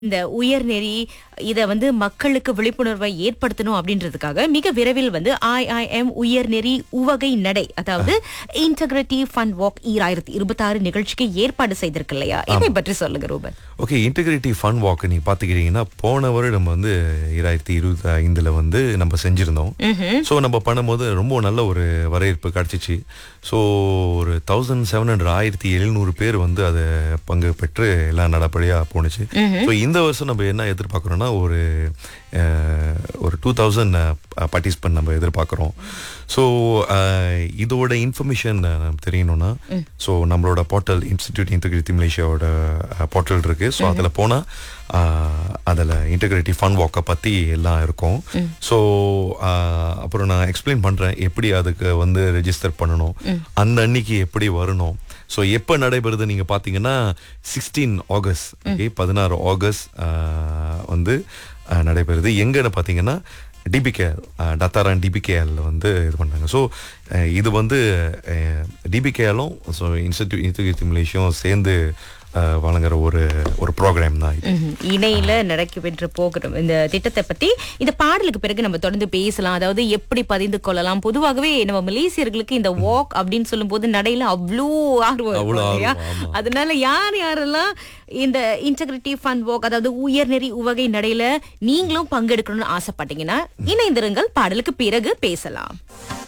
இந்த உயர்நெறி இத வந்து மக்களுக்கு விழிப்புணர்வை ஏற்படுத்தணும் அப்படின்றதுக்காக மிக விரைவில் வந்து ஐஐஎம் உயர்நெறி உவகை நடை அதாவது இன்டெகிரிட்டி ஃபன் வாக் ஈராயிரத்தி இருபத்தி ஆறு நிகழ்ச்சிக்கு ஏற்பாடு செய்திருக்கு இல்லையா இதை பற்றி சொல்லுங்க Ruben okay integrity fun walk நீ பார்த்துக்கிட்டீங்கன்னா போன வருடம் வந்து இரண்டாயிரத்தி இருபத்தி ஐந்தில் வந்து நம்ம செஞ்சுருந்தோம் ஸோ நம்ம பண்ணும்போது ரொம்ப நல்ல ஒரு வரவேற்பு கிடச்சிச்சு ஸோ ஒரு தௌசண்ட் செவன் ஹண்ட்ரட் ஆயிரத்தி எழுநூறு பேர் வந்து அதை பங்கு பெற்று எல்லாம் நடப்படியாக போணுச்சு ஸோ இந்த வருஷம் நம்ம என்ன எதிர்பார்க்குறோம்னா ஒரு அஹ், ஒரு டூ தௌசண்ட் பார்ட்டிசிபென்ட் நம்ம எதிர்பார்க்குறோம் ஸோ இதோட இன்ஃபர்மேஷன் தெரியணும்னா ஸோ நம்மளோட போர்ட்டல் இன்ஸ்டிடியூட் இன்டெகிரிட்டி மலேசியாவோட போர்ட்டல் இருக்கு ஸோ அதில் போனால் அதில் இன்டெகிரிட்டி ஃபன் வாக்கை பற்றி எல்லாம் இருக்கும் ஸோ அப்புறம் நான் எக்ஸ்பிளைன் பண்ணுறேன் எப்படி அதுக்கு வந்து ரெஜிஸ்டர் பண்ணணும் அந்த அன்னைக்கு எப்படி வரணும் ஸோ எப்போ நடைபெறுது நீங்கள் பார்த்தீங்கன்னா சிக்ஸ்டீன் ஆகஸ்ட் ஓகே பதினாறு ஆகஸ்ட் வந்து ஆஹ், நடைபெறுது எங்கன்னு பார்த்தீங்கன்னா டிபிகேஎல் டத்தாரான் டிபிகேஎல் வந்து இது பண்ணாங்க ஸோ இது வந்து டிபிகேஎலும் ஸோ இன்ஸ்டியூட் இன்ஸ்டியூட் மலேசியும் சேர்ந்து ஆஹ், வழங்குற ஒரு ஒரு ப்ரோக்ராம் தான் இது ம்ஹும். இணையில நடக்கின்ற போகட்டும் இந்த திட்டத்தை பத்தி இந்த பாடலுக்கு பிறகு நம்ம தொடர்ந்து பேசலாம் அதாவது எப்படி பதிந்து கொள்ளலாம் பொதுவாகவே நம்ம மலேசியர்களுக்கு இந்த வாக் அப்படின்னு சொல்லும்போது நடையில அவ்வளோ ஆர்வம் இருக்கும் அவ்வளோ இல்லையா ஆர்வம், ஆமா. அதனால யார் யாரெல்லாம் இந்த இன்டெகிரிட்டி ஃபன் வாக் அதாவது உயர்நெறி உவகை நடையில நீங்களும் பங்கெடுக்கணும்னு ஆசைப்பட்டீங்கன்னா இணைந்திருங்கள் பாடலுக்கு பிறகு பேசலாம்